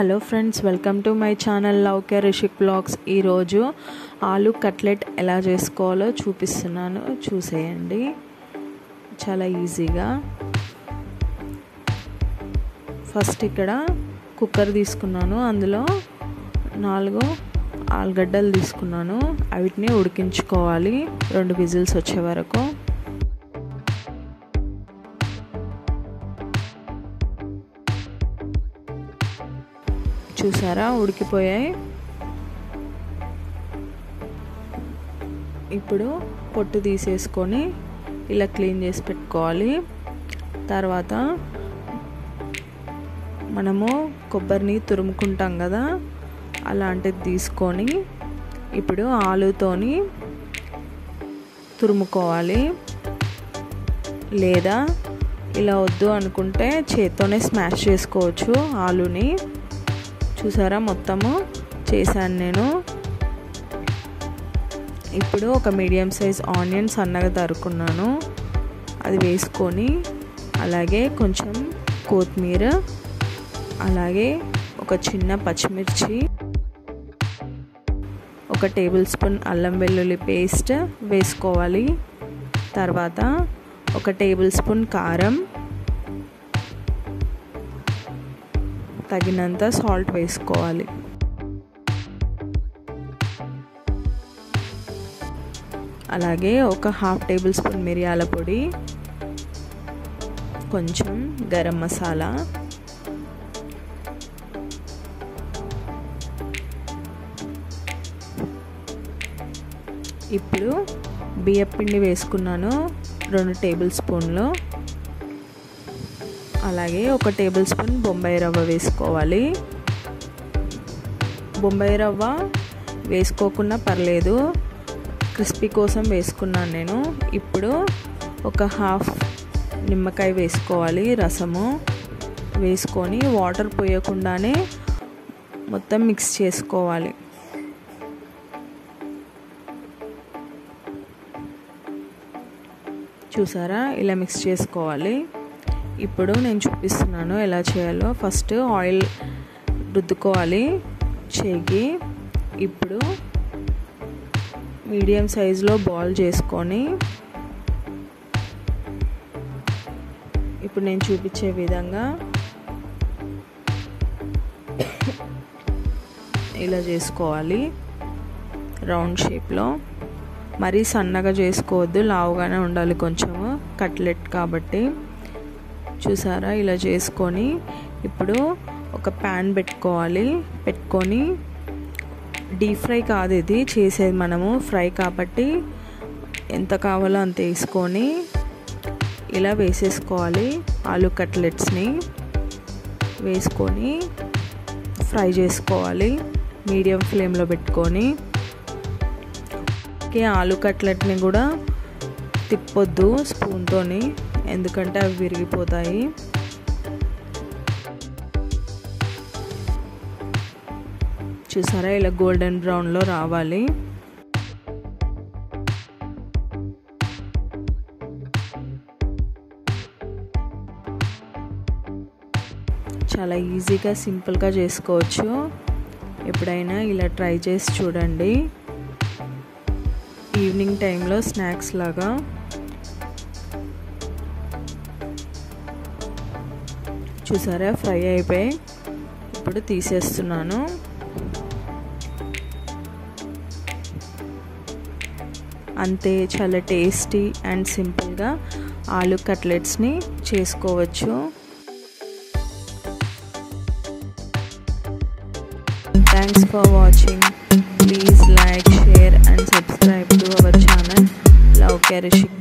hello friends welcome to my channel love care Rishik blogs ఈరోజు ఆలు cutlet ఎలా చేసుకోవాలో చూపిస్తున్నాను చూసేయండి చాలా ఈజీగా ఫస్ట్ ఇక్కడ కుక్కర్ తీసుకున్నాను అందులో నాలుగు ఆలుగడ్డలు తీసుకున్నాను వీటిని ఉడికించుకోవాలి రెండు విజిల్స్ వచ్చే వరకు చూసారా ఉడికిపోయాయి ఇప్పుడు పొట్టు తీసేసుకొని ఇలా క్లీన్ చేసి పెట్టుకోవాలి తర్వాత మనము కొబ్బరిని తురుముకుంటాం కదా అలాంటిది తీసుకొని ఇప్పుడు ఆలుతోని తురుముకోవాలి లేదా ఇలా వద్దు అనుకుంటే చేత్తోనే స్మాష్ చేసుకోవచ్చు ఆలుని చూసారా మొత్తము చేశాను నేను ఇప్పుడు ఒక మీడియం సైజ్ ఆనియన్ సన్నగా తరుకున్నాను అది వేసుకొని అలాగే కొంచెం కొత్తిమీర అలాగే ఒక చిన్న పచ్చిమిర్చి ఒక టేబుల్ స్పూన్ అల్లం వెల్లుల్లి పేస్ట్ వేసుకోవాలి తర్వాత ఒక టేబుల్ స్పూన్ కారం తగినంత సాల్ట్ వేసుకోవాలి అలాగే ఒక హాఫ్ టేబుల్ స్పూన్ మిరియాల పొడి కొంచెం గరం మసాలా ఇప్పుడు బియ్యపిండి వేసుకున్నాను రెండు టేబుల్ స్పూన్లు అలాగే ఒక టేబుల్ స్పూన్ బొంబాయి రవ్వ వేసుకోవాలి బొంబాయి రవ్వ వేసుకోకుండా పర్లేదు క్రిస్పీ కోసం వేసుకున్నాను నేను ఇప్పుడు ఒక హాఫ్ నిమ్మకాయ వేసుకోవాలి రసము వేసుకొని వాటర్ పోయకుండానే మొత్తం మిక్స్ చేసుకోవాలి చూసారా ఇలా మిక్స్ చేసుకోవాలి ఇప్పుడు నేను చూపిస్తున్నాను ఎలా చేయాలో ఫస్ట్ ఆయిల్ రుద్దుకోవాలి చేకి ఇప్పుడు మీడియం సైజులో బాల్ చేసుకొని ఇప్పుడు నేను చూపించే విధంగా ఇలా చేసుకోవాలి రౌండ్ షేప్లో మరీ సన్నగా చేసుకోవద్దు లావుగానే ఉండాలి కొంచెము కట్లెట్ కాబట్టి చూసారా ఇలా చేసుకొని ఇప్పుడు ఒక ప్యాన్ పెట్టుకోవాలి పెట్టుకొని డీప్ ఫ్రై కాదు ఇది చేసేది మనము ఫ్రై కాబట్టి ఎంత కావాలో అంత వేసుకొని ఇలా వేసేసుకోవాలి ఆలు కట్లెట్స్ని వేసుకొని ఫ్రై చేసుకోవాలి మీడియం ఫ్లేమ్లో పెట్టుకొని ఆలు కట్లెట్ని కూడా తిప్పొద్దు స్పూన్తోని ఎందుకంటే అవి విరిగిపోతాయి చూసారా ఇలా గోల్డెన్ బ్రౌన్లో రావాలి చాలా ఈజీగా సింపుల్గా చేసుకోవచ్చు ఎప్పుడైనా ఇలా ట్రై చేసి చూడండి ఈవినింగ్ టైంలో స్నాక్స్ లాగా చూసారా ఫ్రై అయిపోయి ఇప్పుడు తీసేస్తున్నాను అంతే చాలా టేస్టీ అండ్ సింపుల్గా ఆలు కట్లెట్స్ని చేసుకోవచ్చు thanks for watching please like share and subscribe to our channel love క్యారిషిక్